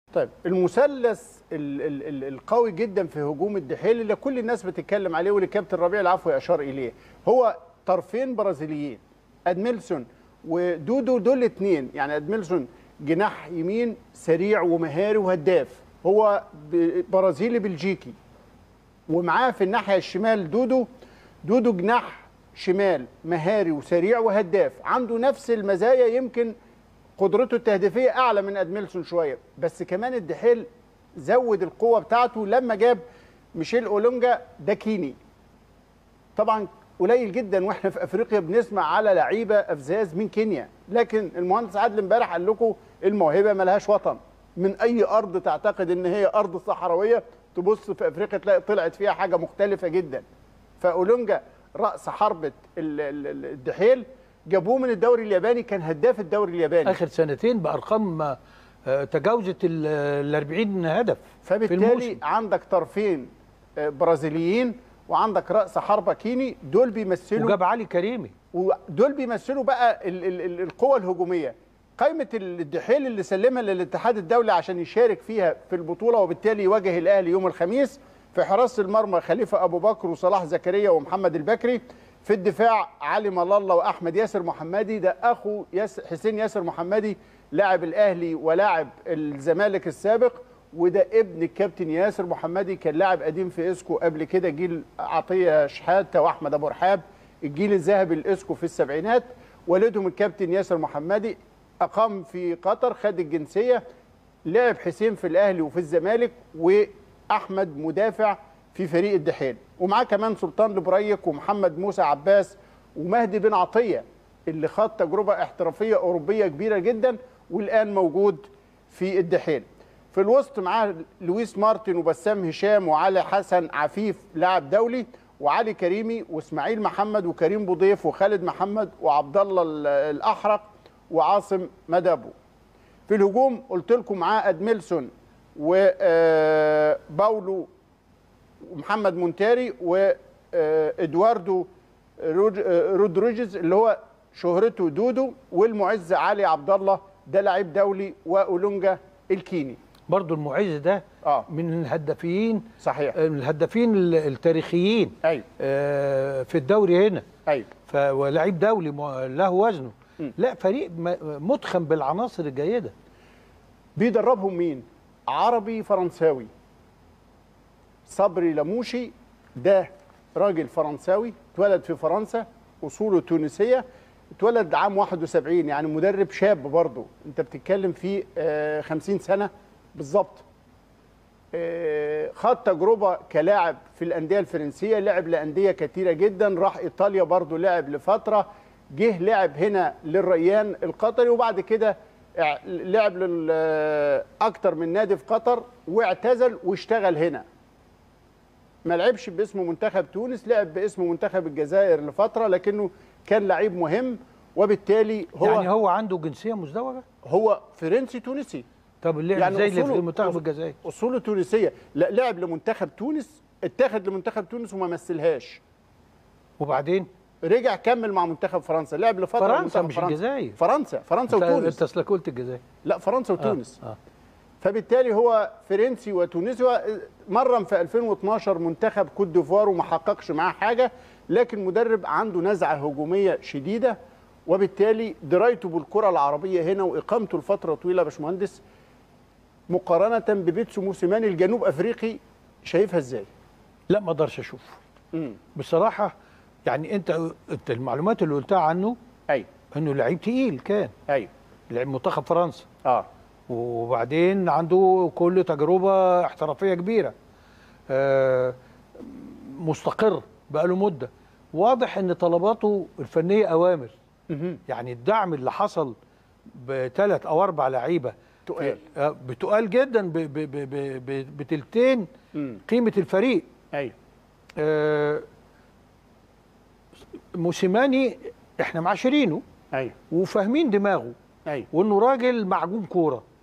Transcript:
طيب المثلث ال ال ال القوي جدا في هجوم الدحيل اللي كل الناس بتتكلم عليه واللي كابتن ربيع العفوي اشار اليه هو طرفين برازيليين ادميلسون ودودو دول الاثنين يعني ادميلسون جناح يمين سريع ومهاري وهداف هو ب- برازيلي بلجيكي ومعاه في الناحيه الشمال دودو دودو جناح شمال مهاري وسريع وهداف عنده نفس المزايا يمكن قدرته التهديفيه اعلى من ادميلسون شويه بس كمان الدحيل زود القوه بتاعته لما جاب ميشيل اولونجا ده كيني طبعا قليل جدا واحنا في افريقيا بنسمع على لعيبه افزاز من كينيا لكن المهندس عادل امبارح قال لكم الموهبه ملهاش وطن من اي ارض تعتقد ان هي ارض صحراويه تبص في افريقيا تلاقي طلعت فيها حاجه مختلفه جدا فاولونجا راس حربه ال- ال- ال- الدحيل جابوه من الدوري الياباني كان هداف الدوري الياباني اخر سنتين بارقام آه، تجاوزت ال 40 هدف في فبالتالي الموسم عندك طرفين آه، برازيليين وعندك راس حربه كيني دول بيمثلوا وجاب علي كريمي ودول بيمثلوا بقى ال ال ال القوة الهجومية قائمة الدحيل اللي سلمها للاتحاد الدولي عشان يشارك فيها في البطولة وبالتالي يواجه الأهلي يوم الخميس في حراسة المرمى خليفة أبو بكر وصلاح زكريا ومحمد البكري في الدفاع علي ملالة وأحمد ياسر محمدي ده أخو ياسر حسين ياسر محمدي لاعب الأهلي ولاعب الزمالك السابق وده ابن الكابتن ياسر محمدي كان لاعب قديم في اسكو قبل كده جيل عطيه شحاته واحمد ابو رحاب الجيل الذهبي الاسكو في السبعينات والدهم الكابتن ياسر محمدي اقام في قطر خد الجنسيه لعب حسين في الاهلي وفي الزمالك واحمد مدافع في فريق الدحيل ومعاه كمان سلطان لبريك ومحمد موسى عباس ومهدي بن عطيه اللي خاض تجربه احترافيه اوروبيه كبيره جدا والان موجود في الدحيل في الوسط معاه لويس مارتن وبسام هشام وعلي حسن عفيف لاعب دولي وعلي كريمي واسماعيل محمد وكريم بوضيف وخالد محمد وعبد الله ال- الاحرق وعاصم مدابو في الهجوم قلت لكم معاه ادميلسون وباولو ومحمد مونتاري وادواردو رود- آه، رودريجيز اللي هو شهرته دودو والمعز علي عبد الله ده لعيب دولي واولونجا الكيني برضو المعز ده اه من الهدافين صحيح آه، من الهدافين ال- التاريخيين ايوه آه، في الدوري هنا ايوه ف- ولعيب دولي م- له وزنه م. لا فريق م- متخم بالعناصر الجيده بيدربهم مين؟ عربي فرنساوي صبري لموشي ده راجل فرنساوي اتولد في فرنسا اصوله تونسيه اتولد عام 71 يعني مدرب شاب برضه انت بتتكلم في آه، 50 سنه بالظبط آه، خد تجربه كلاعب في الانديه الفرنسيه لعب لانديه كتيره جدا راح ايطاليا برضه لعب لفتره جه لعب هنا للريان القطري وبعد كده اع- لعب لل- اكتر من نادي في قطر واعتزل واشتغل هنا ما لعبش باسم منتخب تونس لعب باسم منتخب الجزائر لفتره لكنه كان لعيب مهم وبالتالي هو يعني هو عنده جنسيه مزدوجه هو فرنسي تونسي طب اللي يعني زي اللي أصوله- في منتخب أص- الجزائر اصوله تونسيه لا لعب لمنتخب تونس اتاخد لمنتخب تونس وما مثلهاش وبعدين رجع كمل مع منتخب فرنسا لعب لفتره فرنسا منتخب مش فرنسا. الجزائر. فرنسا فرنسا انت وتونس انت اصلك قلت الجزائر لا فرنسا وتونس آه. فبالتالي هو فرنسي وتونسي هو مرن في 2012 منتخب كوت ديفوار وما حققش معاه حاجه لكن مدرب عنده نزعه هجوميه شديده وبالتالي درايته بالكره العربيه هنا واقامته لفتره طويله يا باشمهندس مقارنه ببيتسو موسيماني الجنوب افريقي شايفها ازاي؟ لا ما اقدرش اشوف امم بصراحه يعني انت انت المعلومات اللي قلتها عنه ايوه انه لعيب تقيل كان ايوه لعيب منتخب فرنسا اه وبعدين عنده كل تجربه احترافيه كبيره آه، مستقر بقاله مده واضح ان طلباته الفنيه اوامر مهم. يعني الدعم اللي حصل بثلاث او اربع لعيبه تقال آه، بتقال جدا ب- ب- ب- ب- ب- بتلتين امم قيمه الفريق ايوه آه، موسيماني احنا معاشرينه ايوه وفاهمين دماغه ايوه وانه راجل معجون كوره